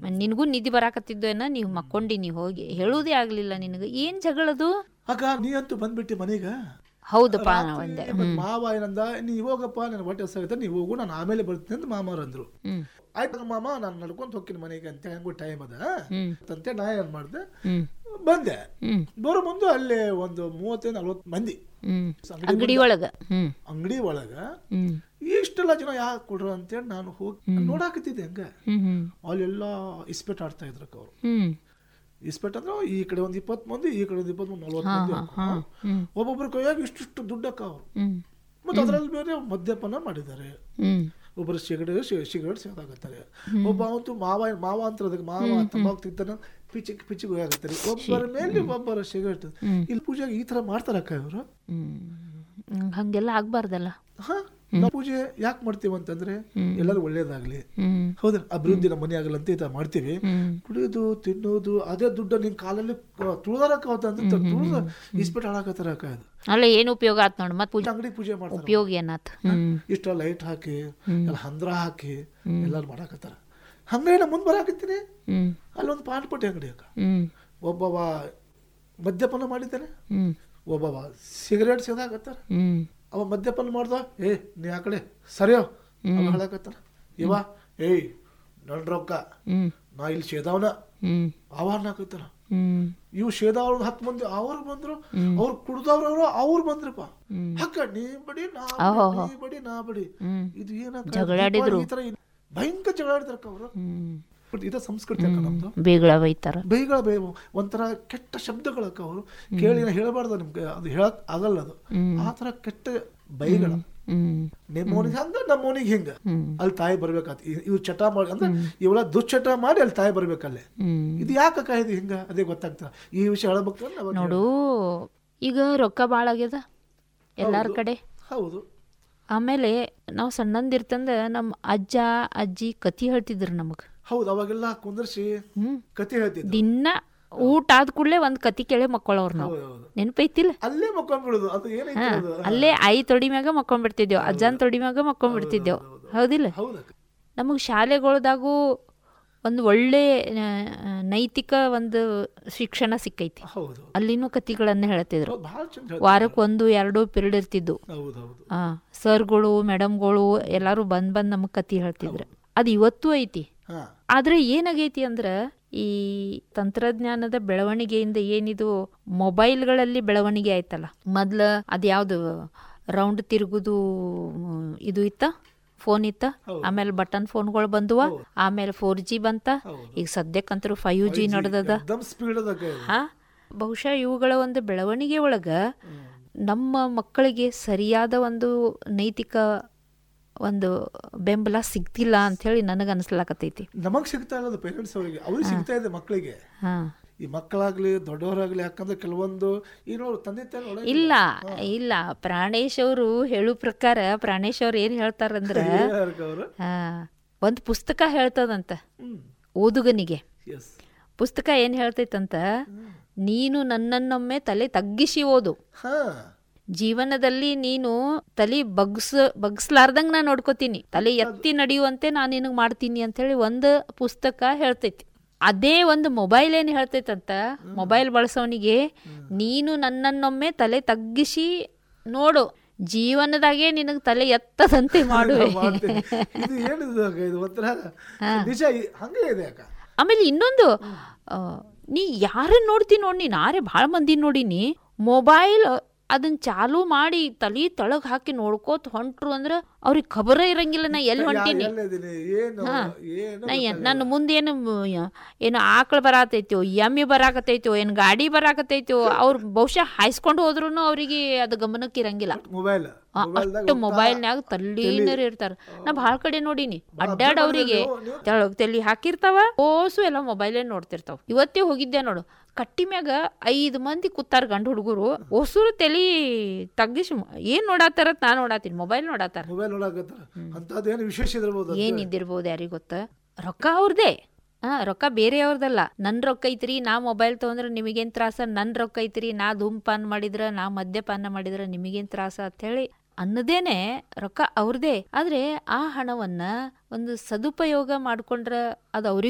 ನಿನಗೂ ನಿಧಿ ಬರಾಕತ್ತಿದ್ದು ಏನ ನೀವು ಮಕ್ಕೊಂಡಿ ನೀವು ಹೋಗಿ ಹೇಳುವುದೇ ಆಗ್ಲಿಲ್ಲ ನಿನಗೆ ಏನ್ ಜಗಳದು ಆಗ ನೀ ಅಂತೂ ಬಂದ್ಬಿಟ್ಟಿ ಮನೆಗ ಹೌದಪ್ಪ ನಾ ರಾತ್ರಿ ಒಂದೆ ಮತ್ತ್ ಮಾವ ಏನಂದ ನೀ ಹೋಗಪ್ಪ ನನ್ನ ಹೊಟ್ಟೆ ಹಸಾಗತ್ತೆ ನೀವು ಹೋಗು ನಾನು ಆಮೇಲೆ ಬರ್ತೀನಿ ಅಂತ ಮಾಮವ್ರು ಅಂದ್ರು ಹ್ಮ್ ಆಯ್ತು ಮಾಮ ನಾನು ನಡ್ಕೊಂತ ಹೋಗ್ತೀನಿ ಮನೆಗೆ ಅಂತ ಹೆಂಗು ಟೈಮ್ ಅದ ಹ್ಮ್ ಅಂತ ನಾ ಏನ್ ಮಾಡಿದೆ ಹ್ಮ್ ಬಂದೆ ಹ್ಮ್ ಬರೋ ಮುಂದೆ ಅಲ್ಲೇ ಒಂದು ಮೂವತ್ತೈದು ನಲ್ವತ್ತು ಮಂದಿ ಹ್ಮ್ ಅಂಗಡಿ ಅಂಗಡಿ ಒಳಗ ಹ್ಮ್ ಅಂಗಡಿ ಒಳಗ ಹ್ಮ್ ಇಷ್ಟೆಲ್ಲ ಜನ ಯಾಕೆ ಕೊಡ್ರು ಅಂತೇಳಿ ನಾನು ಹೋಗಿ ನೋಡಾಕತ್ತಿದ್ದೆ ಹಂಗ ಹ್ಮ್ ಹ್ಮ್ ಅಲ್ಲೆಲ್ಲ ಇಸ್ಪೆಟ್ ಆಡ್ತಾ ಇದ್ರಕ್ಕ ಅವ್ರು ಹ್ಮ್ ಇಸ್ಪೆಟ್ ಅಂದ್ರೆ ಈ ಕಡೆ ಒಂದು ಇಪ್ಪತ್ತು ಮಂದಿ ಈ ಕಡೆ ಒಂದು ಇಪ್ಪತ್ತು ನಲ್ವತ್ತು ಹಾ ಮಂದಿ ಹಾ ಅಕ್ಕ. ಹಾ ಹ್ಮ್ ಒಬ್ಬೊಬ್ರ ಕೈಯಾಗ ಇಷ್ಟಿಷ್ಟು ದುಡ್ಡಕ್ಕ ಅವ್ರು ಹ್ಮ್ ಮತ್ತೆ ಅದರಲ್ಲಿ ಬೇರೆ ಮದ್ಯಪಾನ ಮಾಡಿದ್ದಾರೆ ಹ್ಮ್ ಒಬ್ಬರು ಸಿಗರೇಟ್ ಸಿಗರೇಟ್ ಸೇದಾಕತ್ತಾರೆ ಒಬ್ಬ ಅಂತೂ ಮಾವ ಮಾವ ಅಂತ ಅದಕ್ಕೆ ಮಾವ ತಂಬಾಕು ತಿಂತಾನ ಪಿಚಿಕ್ ಪಿಚಿಗೆ ಹೋಗಾಕತ್ತಾರೆ ಒಬ್ಬರ ಮೇಲೆ ಒಬ್ಬರ ಸಿಗರೇಟ್ ಇಲ್ಲಿ ಪೂಜೆಗೆ ಈ ತರ ಮಾಡ್ತಾರಕ್ಕ ಇವರು ಹ್ಮ್ ಹಂಗೆಲ್ಲ ಆಗ್ಬಾರ್ದಲ್ಲ ಹಾ ನಾವು ಪೂಜೆ ಯಾಕೆ ಮಾಡ್ತೀವಿ ಅಂತಂದ್ರೆ ಎಲ್ಲರೂ ಒಳ್ಳೇದಾಗ್ಲಿ ಹ್ಮ್ ಹೌದಾ ಅಭಿವೃದ್ಧಿ ನಮ್ಮ ಮನೆ ಆಗಲ್ಲ ಅಂತ ಈ ತರ ಮಾಡ್ತೀವಿ ಹ್ಮ್ ಕುಡಿಯೋದು ತಿನ್ನೋದು ಅದೇ ದುಡ್ಡ ನಿನ್ ಕಾಲಲ್ಲಿ ತುಳಿದಾರಕ್ಕ ಅಂತ ತುಳಿದ ಇಸ್ಪೆಟ್ ಹಾಳಾಕತ್ತಾರ ಅಕ್ಕ ಅದು ಅಲ್ಲ ಏನ್ ಉಪಯೋಗ ಆತ್ ನೋಡ್ ಮತ್ ಪೂಜೆ ಅಂಗಡಿ ಪೂಜೆ ಮಾಡ್ತಾರೆ ಉಪಯೋಗ ಏನಾತ್ ಹ್ಮ್ ಇಷ್ಟ ಲೈಟ್ ಹಾಕಿ ಎಲ್ಲ ಹಂದ್ರ ಹಾಕಿ ಎಲ್ಲಾರು ಮಾಡಾಕತ್ತಾರ ಹಂಗೆ ನಾ ಮುಂದೆ ಬರಾಕತ್ತೀನಿ ಹ್ಮ್ ಅಲ್ಲೊಂದು ಪಾನ್ಪಟ್ಟಿ ಅಂಗಡಿ ಅಕ್ಕ ಹ್ಮ್ ಒಬ್ಬವ ಮದ್ಯಪಾನ ಮಾಡಿದ್ದಾನೆ ಹ್ಮ್ ಒಬ್ಬವ ಸಿಗರೇಟ್ ಸೇದಾಕತ್ತಾರ ಹ್ಮ್ ಅವ ಮದ್ಯಪಾನ ಮಾಡ್ದ ಏ ನೀ ಆ ಕಡೆ ಸರಿಯೋ ಅವ ಹೇಳಕತ್ತಾನ ಇವ ಏಯ್ ನನ್ ರೊಕ್ಕ ಹ್ಮ್ ನಾ ಇಲ್ಲಿ ಸೇದಾವನ ಹ್ಮ್ ಅವಾರ್ನ ಹಾಕತ್ತಾರ ಹ್ಮ್ ಇವು ಸೇದಾವ್ರ ಹತ್ತು ಮಂದಿ ಅವ್ರು ಬಂದ್ರು ಅವ್ರು ಕುಡ್ದವ್ರವ್ರು ಅವ್ರು ಬಂದ್ರಪ್ಪ ಹ್ಮ್. ಹಕ್ಕ ನೀ ಬಡಿ ನಾ ಆಹೋ. ಬಡಿ, ನೀ ಬಡಿ ನಾ ಬಡಿ ಹ್ಮ್ ಇದು ಏನಕ್ಕ ಜಗಳಾಡಿದ್ರು. ಈ ತರ ಇನ್- ಭಯಂಕರ ಜಗಳ ಆಡಿದ್ರಕ್ಕ ಅವರು ಹ್ಮ್ ಬಟ್ ಇದ ಸಂಸ್ಕೃತಿ ಅಕ್ಕ ನಮ್ದು ಬೇಗಳ ಬೈತಾರ ಬೈಗಳ ಬೈ ಒಂಥರ ಕೆಟ್ಟ ಶಬ್ದಗಳಕ್ಕ ಅವರು ಕೇಳಿ ನಾ ಹೇಳಬಾರ್ದು ನಿಮ್ಗೆ ಅದು ಹೇಳಕ್ ಆಗಲ್ಲ ಅದು ಹ್ಮ್. ಆ ತರ ಕೆಟ್ಟ ಬೈಗಳ ಹ್ಮ್ ನಿಮ್ಮವನಿಗೆ ಹಂಗ ನಮ್ಮವನಿಗೆ ಹಿಂಗ ಹ್ಮ್ ಅಲ್ಲಿ ತಾಯಿ ಬರ್ಬೇಕಾತ್ ಇವ್ ಚಟ ಮಾಡಿ ಅಂದ್ರೆ ಇವೆಲ್ಲ ದುಶ್ಚಟ ಮಾಡಿ ಅಲ್ಲಿ ತಾಯಿ ಬರ್ಬೇಕಲ್ಲೇ ಹ್ಮ್ ಇದು ಯಾಕಕ್ಕ ಇದು ಹಿಂಗ ಅದೇ ಗೊತ್ತಾಗ್ತದ ಈ ವಿಷಯ ಹೇಳಬೇಕು ಅಂದ್ರೆ ಅವಾಗ ನೋಡು ಈಗ ರೊಕ್ಕ ಭಾಳ ಆಗ್ಯದ ಎಲ್ಲಾರ ಕಡೆ ಹೌದು ಆಮೇಲೆ ನಾವು ಸಣ್ಣಂದಿರ್ತಂದ ನಮ್ಮ ಅಜ್ಜ ಅಜ್ಜಿ ಕತಿ ಹೇಳ್ತಿದ್ರು ನಮಗ್ ಹೌದು ಅವಾಗೆಲ್ಲ ಕುಂದರ್ಸಿ ಹ್ಮ್ ಕತೆ ಹೇಳ್ತಿದ್ರು ದಿನ ಊಟ ಆದ ಕೂಡಲೇ ಒಂದ್ ಕತಿ ಕೇಳಿ ಮಕ್ಕೊಳ್ಳೋರು ನಾವು ಹೌದು ಹೌದು ನೆನಪೈತಿಲ್ಲ ಅಲ್ಲೇ ಮಕ್ಕೊಂಡ್ಬಿಡುದು ಅದು ಏನೈತಿ ಅದು ಅಲ್ಲೇ ಐ ತೊಡಿ ಮ್ಯಾಗ ಮಕ್ಕೊಂಡ್ಬಿಡ್ತಿದ್ದೇವ್ ಅಜ್ಜನ್ ತೊಡಿ ಮ್ಯಾಗ ಮಕ್ಕೊಂಡ್ಬಿಡ್ತಿದ್ದೇವ್ ಹೌದಿಲ್ಲ ಹೌದಕ್ಕ ನಮಗೆ ಶಾಲೆಗಳ್ದಾಗೂ ಒಂದು ಒಳ್ಳೆ ಆ, ನೈತಿಕ ಒಂದು ಶಿಕ್ಷಣ ಸಿಕ್ಕೈತಿ ಹೌದು ಅಲ್ಲಿನೂ ಕತಿಗಳನ್ನ ಹೇಳ್ತಿದ್ರು ಹೌದು ಭಾಳ ಚಂದ ವಾರಕ್ಕೆ ಒಂದು ಎರಡು ಪಿರಿಯಡ್ ಇರ್ತಿದ್ವು ಹೌದು ಹೌದು ಆ ಸರ್ಗಳು ಮೇಡಮ್ಗಳು ಎಲ್ಲರೂ ಬಂದ್ ಬಂದ್ ನಮಗ್ ಕತಿ ಹೇಳ್ತಿದ್ರು ಅದು ಇವತ್ತೂ ಐತಿ ಹಾ ಆದ್ರೆ ಏನಾಗೈತಿ ಅಂದ್ರ ಈ ತಂತ್ರಜ್ಞಾನದ ಬೆಳವಣಿಗೆಯಿಂದ ಏನಿದು ಮೊಬೈಲ್ಗಳಲ್ಲಿ ಬೆಳವಣಿಗೆ ಆಯ್ತಲ್ಲ ಮೊದ್ಲ ಅದ್ಯಾವ್ದು ರೌಂಡ್ ತಿರುಗುದು ಮ್, ಇದು ಇತ್ತ ಫೋನ್ ಇತ್ತ ಆಮೇಲೆ ಬಟನ್ ಫೋನ್ಗಳು ಬಂದುವ ಆಮೇಲೆ ಫೋರ್ ಜಿ ಬಂತ ಹೌದು. ಈಗ ಸದ್ಯಕ್ಕಂತರೂ ಫೈವ್ ಜಿ ನಡೆದದ ಎಕ್ದಮ್ ಸ್ಪೀಡ್ ಅದಕ್ಕ ಇದು. ಹಾ ಬಹುಶಃ ಇವುಗಳ ಒಂದು ಬೆಳವಣಿಗೆ ಒಳಗ ನಮ್ಮ ಮಕ್ಕಳಿಗೆ ಸರಿಯಾದ ಒಂದು ನೈತಿಕ ಒಂದು ಬೆಂಬಲ ಸಿಗ್ತಿಲ್ಲ ಅಂಥೇಳಿ ನನಗೆ ಅನಿಸ್ಲಾಕತ್ತೈತಿ ನಮಗ್ ಸಿಗ್ತಾ ಇಲ್ಲ ಪೇರೆಂಟ್ಸ್ ಅವರಿಗೆ ಅವ್ರಿಗೆ ಸಿಗ್ತಾ ಇದೆ ಮಕ್ಕಳಿಗೆ ಹಾ ಈ ಮಕ್ಕಳಾಗ್ಲಿ ದೊಡ್ಡವರಾಗ್ಲಿ ಯಾಕಂದ್ರೆ ಕೆಲವೊಂದು ಈ ನೋಡು ತಂದೆ ತಾಯಿ ಒಳಗೆ ಇಲ್ಲ ಇಲ್ಲ ಪ್ರಾಣೇಶ್ ಅವರು ಹೇಳೋ ಪ್ರಕಾರ ಪ್ರಾಣೇಶ್ ಅವ್ರು ಏನ್ ಹೇಳ್ತಾರಂದ್ರ ಅವರು ಹಾ ಒಂದ್ ಪುಸ್ತಕ ಹೇಳ್ತದಂತ ಹ್ಮ್ ಓದುಗನಿಗೆ ಎಸ್ ಪುಸ್ತಕ ಏನ್ ಹೇಳ್ತೈತಂತ ನೀನು ನನ್ನನ್ನೊಮ್ಮೆ ತಲೆ ತಗ್ಗಿಸಿ ಓದು ಹಾ ಜೀವನದಲ್ಲಿ ನೀನು ತಲೆ ಬಗ್ಸ್ ಬಗ್ಸ್ಲಾರ್ದಂಗ್ ನಾ ನೋಡ್ಕೋತೀನಿ ತಲೆ ಎತ್ತಿ ನಡೆಯುವಂತೆ ನಾನು ನಿನಗೆ ಮಾಡ್ತೀನಿ ಅಂತೇಳಿ ಒಂದು ಪುಸ್ತಕ ಹೇಳ್ತೈತಿ ಅದೇ ಒಂದು ಮೊಬೈಲ್ ಏನು ಹೇಳ್ತೈತಂತ ಮೊಬೈಲ್ ಬಳಸೋನಿಗೆ ನೀನು ನನ್ನನ್ನೊಮ್ಮೆ ತಲೆ ತಗ್ಗಿಸಿ ನೋಡು ಜೀವನದಾಗೆ ನಿನಗೆ ತಲೆ ಎತ್ತದಂತೆ ಮಾಡುವೆ ಮಾಡ್ತೀನಿ. ಇದು ಏನಿದು ಅಕ್ಕ? ಇದು ಒಂಥರ ನಿಜ ಈ- ಹಂಗೆ ಇದೆ ಅಕ್ಕ ಆಮೇಲೆ ಇನ್ನೊಂದು ಆ, ನೀ ಯಾರನ್ನ ನೋಡ್ತಿ ನೋಡಿ ನೀನು ಆರೆ ಭಾಳ ಮಂದಿ ನೋಡಿನಿ ಮೊಬೈಲ್ ಅದನ್ನ ಚಾಲು ಮಾಡಿ ತಲಿ ತಳಗ್ ಹಾಕಿ ನೋಡ್ಕೋತ ಹೊಂಟ್ರು ಅಂದ್ರೆ ಅವ್ರಿಗೆ ಖಬರ ಇರಂಗಿಲ್ಲ ನಾ ಎಲ್ಲಿ ಹೊಂಟೀನಿ ಎಲ್ಲಿದ್ದೀನಿ ಏನು ಏನು ನಾ ಏನ್- ನನ್ನ ಮುಂದೆ ಏನು ಮ್, ಏನು ಆಕಳು ಬರಾತೈತೋ ಎಮ್ಮೆ ಬರಾಕತೈತೋ ಏನು ಗಾಡಿ ಬರಾಕತೈತೋ ಅವ್ರು ಬಹುಶಃ ಹಾಯ್ಸ್ಕೊಂಡು ಹೋದ್ರು ಅವರಿಗೆ ಅದು ಗಮನಕ್ಕೆ ಇರಂಗಿಲ್ಲ ಮೊಬೈಲ್ ಆ, ಅಷ್ಟು ಮೊಬೈಲ್ನ್ಯಾಗ ತಲ್ಲೀನರ್ ಇರ್ತಾರ ನಾ ಭಾಳ ಕಡೆ ನೋಡೀನಿ ಅಡ್ಡಾಡವ್ರಿಗೆ ತೆಳಗ್ ತಲಿ ಹಾಕಿರ್ತಾವ ಓಸು ಎಲ್ಲ ಮೊಬೈಲೇ ನೋಡ್ತಿರ್ತಾವ ಇವತ್ತೇ ಹೋಗಿದ್ದೆ ನೋಡು ಕಟ್ಟಿ ಮ್ಯಾಗ ಐದು ಮಂದಿ ಕೂತಾರ ಗಂಡು ಹುಡುಗರು ಹೊಸರು ತಲಿ ತಗ್ಗಿಸಿ ಏನ್ ನೋಡಾತಾರ ನಾ ನೋಡಾತೀನಿ ಮೊಬೈಲ್ ನೋಡಾತಾರ ಮೊಬೈಲ್ ನೋಡಕತ್ತಾರ ಅಂತದೇನು ವಿಶೇಷ ಇದಿರ್ಬೋದು ಏನ್ ಇದ್ದಿರ್ಬೋದು ಯಾರಿಗ್ ಗೊತ್ತ ರೊಕ್ಕ ಅವ್ರದೇ ಹಾ ರೊಕ್ಕ ಬೇರೆಯವ್ರದಲ್ಲ ನನ್ ರೊಕ್ಕ ಐತ್ರಿ ನಾ ಮೊಬೈಲ್ ತಗೊಂಡ್ರೆ ನಿಮಗೇನ್ ತ್ರಾಸ ನನ್ ರೊಕ್ಕ ಐತ್ರಿ ನಾ ಧೂಮಪಾನ ಮಾಡಿದ್ರ ನಾ ಮದ್ಯಪಾನ ಮಾಡಿದ್ರ ನಿಮಗೇನ್ ತ್ರಾಸ ಅಂತ ಹೇಳಿ ಅನ್ನದೇನೆ ರೊಕ್ಕ ಅವ್ರದೇ ಆದ್ರೆ ಆ ಹಣವನ್ನ ಒಂದು ಸದುಪಯೋಗ ಮಾಡ್ಕೊಂಡ್ರ ಅದು ಅವ್ರಿಗೂ